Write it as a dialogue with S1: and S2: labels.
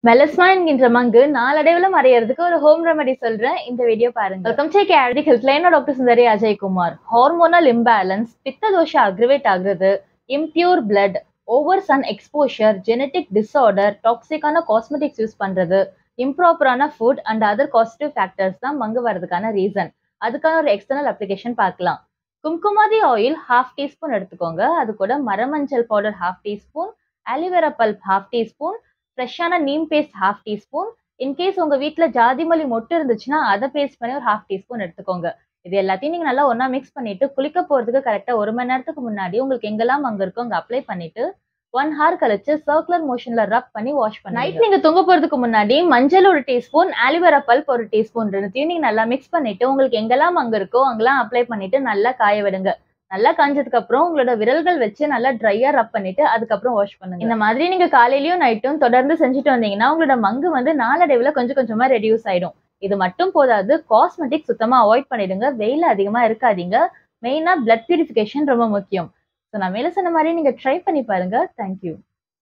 S1: melasma என்கின்ற மங்கு நாளடைவுல மறையறதுக்கு ஒரு ஹோம் ரெமெடி சொல்றேன் இந்த வீடியோ பாருங்க வெல்கம் டு கேரடிக் health line doctor Sundari Ajaykumar hormonal imbalance pitta dosha aggravate ஆகுறது impure blood over sun exposure genetic disorder டாக்ஸிக்கான காஸ்மெட்டிக்ஸ் யூஸ் பண்றது இம்ப்ராப்பரான food and other causative factors தான் மங்கு வரதுக்கான ரீசன் அதுக்கான ஒரு எக்ஸ்டர்னல் அப்ளிகேஷன் பார்க்கலாம் கும்குமாதி ஆயில் ஹாஃப் டீஸ்பூன் எடுத்துக்கோங்க அது கூட மரமஞ்சள் powder half teaspoon aloe vera pulp half teaspoon ஃப்ரெஷ்ஷான neem paste half teaspoon in case உங்க வீட்டில் ஜாதிமல்லி மொட்டு இருந்துச்சுன்னா அதை பேஸ்ட் பண்ணி ஒரு ஹாஃப் டீஸ்பூன் எடுத்துக்கோங்க இது எல்லாத்தையும் நீங்க நல்லா ஒண்ணா மிக்ஸ் பண்ணிட்டு குளிக்க போறதுக்கு கரெக்டா ஒரு மணி நேரத்துக்கு முன்னாடி உங்களுக்கு எங்கெல்லாம் அங்க இருக்கோ அங்க அப்ளை பண்ணிட்டு ஒன் ஹார் கழிச்சு சர்க்குலர் மோஷன்ல ரப் பண்ணி வாஷ் பண்ணி நைட் நீங்க தூங்க போறதுக்கு முன்னாடி மஞ்சள் ஒரு டீஸ்பூன் ஆலிவேரா பல்ப் ஒரு டீஸ்பூன் ரெண்டுத்தையும் நீங்க நல்லா மிக்ஸ் பண்ணிட்டு உங்களுக்கு எங்கெல்லாம் அங்க இருக்கோ அங்கெல்லாம் அப்ளை பண்ணிட்டு நல்லா காய விடுங்க நல்லா காஞ்சதுக்கு அப்புறம் உங்களோட விரல்கள் வச்சு நல்லா ட்ரையா ரப் பண்ணிட்டு அதுக்கப்புறம் வாஷ் பண்ணுங்க இந்த மாதிரி நீங்க காலையிலயும் நைட்டும் தொடர்ந்து செஞ்சுட்டு வந்தீங்கன்னா உங்களோட மங்கு வந்து நாளடைவுல கொஞ்சம் கொஞ்சமா ரெடியூஸ் ஆயிடும் இது மட்டும் போதாது காஸ்மெட்டிக் சுத்தமா அவாய்ட் பண்ணிடுங்க வெயில் அதிகமா இருக்காதீங்க மெயினா பிளட் பியூரிஃபிகேஷன் ரொம்ப முக்கியம் ஸோ நான் மேல சொன்ன மாதிரி நீங்க ட்ரை பண்ணி பாருங்க தேங்க்யூ